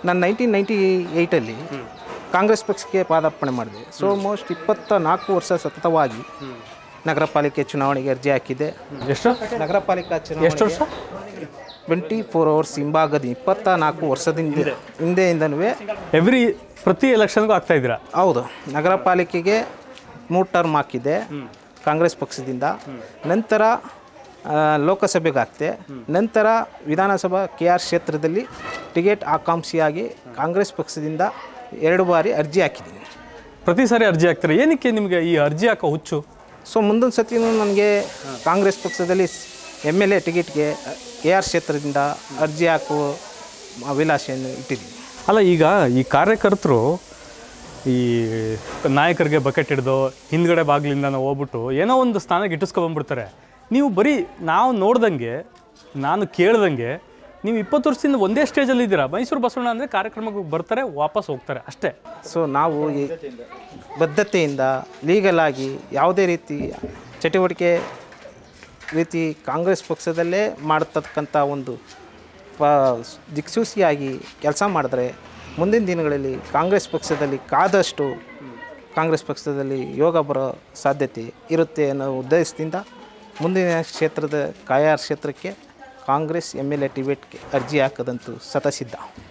ನಾನು nineteen ninety ಏಯ್ಟಲ್ಲಿ Congress ಪಕ್ಷಕ್ಕೆ ಪಾದಾರ್ಪಣೆ ಮಾಡಿದೆ ಸೊ ಮೋಸ್ಟ್ ಇಪ್ಪತ್ತ ನಾಲ್ಕು ವರ್ಷ ಸತತವಾಗಿ ನಗರ ಪಾಲಿಕೆ ಚುನಾವಣೆಗೆ ಅರ್ಜಿ ಹಾಕಿದ್ದೆ ಎಷ್ಟು ನಗರ ಪಾಲಿಕಾ ಎಷ್ಟು ವರ್ಷ ಟ್ವೆಂಟಿ ಫೋರ್ ಅವರ್ಸ್ ಹಿಂಭಾಗದ ಇಪ್ಪತ್ತ ನಾಲ್ಕು ವರ್ಷದಿಂದ ಹಿಂದೆಯಿಂದನೂ ಎವ್ರಿ ಪ್ರತಿ ಎಲೆಕ್ಷನ್ಗೂ ಆಗ್ತಾ ಇದ್ದೀರಾ ಹೌದು ನಗರ ಪಾಲಿಕೆಗೆ ಮೂರು ಟರ್ಮ್ ಹಾಕಿದ್ದೆ ಕಾಂಗ್ರೆಸ್ ಪಕ್ಷದಿಂದ ನಂತರ ಆ, ಲೋಕಸಭೆಗೆ ಹಾಕ್ತೆ ನಂತರ ವಿಧಾನಸಭಾ ಕೆ ಆರ್ ಕ್ಷೇತ್ರದಲ್ಲಿ ಟಿಕೆಟ್ ಆಕಾಂಕ್ಷಿಯಾಗಿ ಕಾಂಗ್ರೆಸ್ ಪಕ್ಷದಿಂದ ಎರಡು ಬಾರಿ ಅರ್ಜಿ ಹಾಕಿದ್ದೀನಿ ಪ್ರತಿ ಸಾರಿ ಅರ್ಜಿ ಹಾಕ್ತಾರೆ ಏನಕ್ಕೆ ನಿಮಗೆ ಈ ಅರ್ಜಿ ಹಾಕೋ ಹುಚ್ಚು ಸೊ ಮುಂದೊಂದು ಸತಿನೂ ನನಗೆ ಕಾಂಗ್ರೆಸ್ ಪಕ್ಷದಲ್ಲಿ ಎಮ್ ಎಲ್ ಎ ಟಿಕೆಟ್ಗೆ ಕೆ ಆರ್ ಕ್ಷೇತ್ರದಿಂದ ಅರ್ಜಿ ಹಾಕುವ ಅಭಿಲಾಷೆಯನ್ನು ಇಟ್ಟಿದ್ದೀನಿ ಅಲ್ಲ ಈಗ ಈ ಕಾರ್ಯಕರ್ತರು ಈ ನಾಯಕರಿಗೆ ಬಕೆಟ್ ಹಿಡ್ದು ಹಿಂದ್ಗಡೆ ಬಾಗಿಲಿಂದ ನಾವು ಹೋಗ್ಬಿಟ್ಟು ಏನೋ ಒಂದು ಸ್ಥಾನಕ್ಕೆ ಇಟ್ಟಿಸ್ಕೊಂಬಂದ್ಬಿಡ್ತಾರೆ ನೀವು ಬರೀ ನಾವು ನೋಡ್ದಂಗೆ ನಾನು ಕೇಳ್ದಂಗೆ ನೀವು ಇಪ್ಪತ್ತು ವರ್ಷದಿಂದ ಒಂದೇ ಸ್ಟೇಜಲ್ಲಿ ಇದ್ದೀರಾ ಮೈಸೂರು ಬಸವಣ್ಣ ಅಂದರೆ ಕಾರ್ಯಕ್ರಮಕ್ಕೆ ಬರ್ತಾರೆ ವಾಪಸ್ ಹೋಗ್ತಾರೆ ಅಷ್ಟೇ ಸೊ ನಾವು ಈ ಬದ್ಧತೆಯಿಂದ ಲೀಗಲ್ ಆಗಿ ಯಾವುದೇ ರೀತಿ ಚಟುವಟಿಕೆ ರೀತಿ ಕಾಂಗ್ರೆಸ್ ಪಕ್ಷದಲ್ಲೇ ಮಾಡತಕ್ಕಂಥ ಒಂದು ಪ ದಿಕ್ಸೂಚಿಯಾಗಿ ಕೆಲಸ ಮಾಡಿದ್ರೆ ಮುಂದಿನ ದಿನಗಳಲ್ಲಿ ಕಾಂಗ್ರೆಸ್ ಪಕ್ಷದಲ್ಲಿ ಕಾದಷ್ಟು ಕಾಂಗ್ರೆಸ್ ಪಕ್ಷದಲ್ಲಿ ಯೋಗ ಬರೋ ಸಾಧ್ಯತೆ ಇರುತ್ತೆ ಅನ್ನೋ ಉದ್ದೇಶದಿಂದ ಮುಂದಿನ ಕ್ಷೇತ್ರದ ಕಾಯಾರ್ ಕ್ಷೇತ್ರಕ್ಕೆ ಕಾಂಗ್ರೆಸ್ ಎಮ್ ಎಲ್ ಎ ಟಿಬೇಟ್ಗೆ ಅರ್ಜಿ ಹಾಕದಂತೂ ಸತಸಿದ್ಧ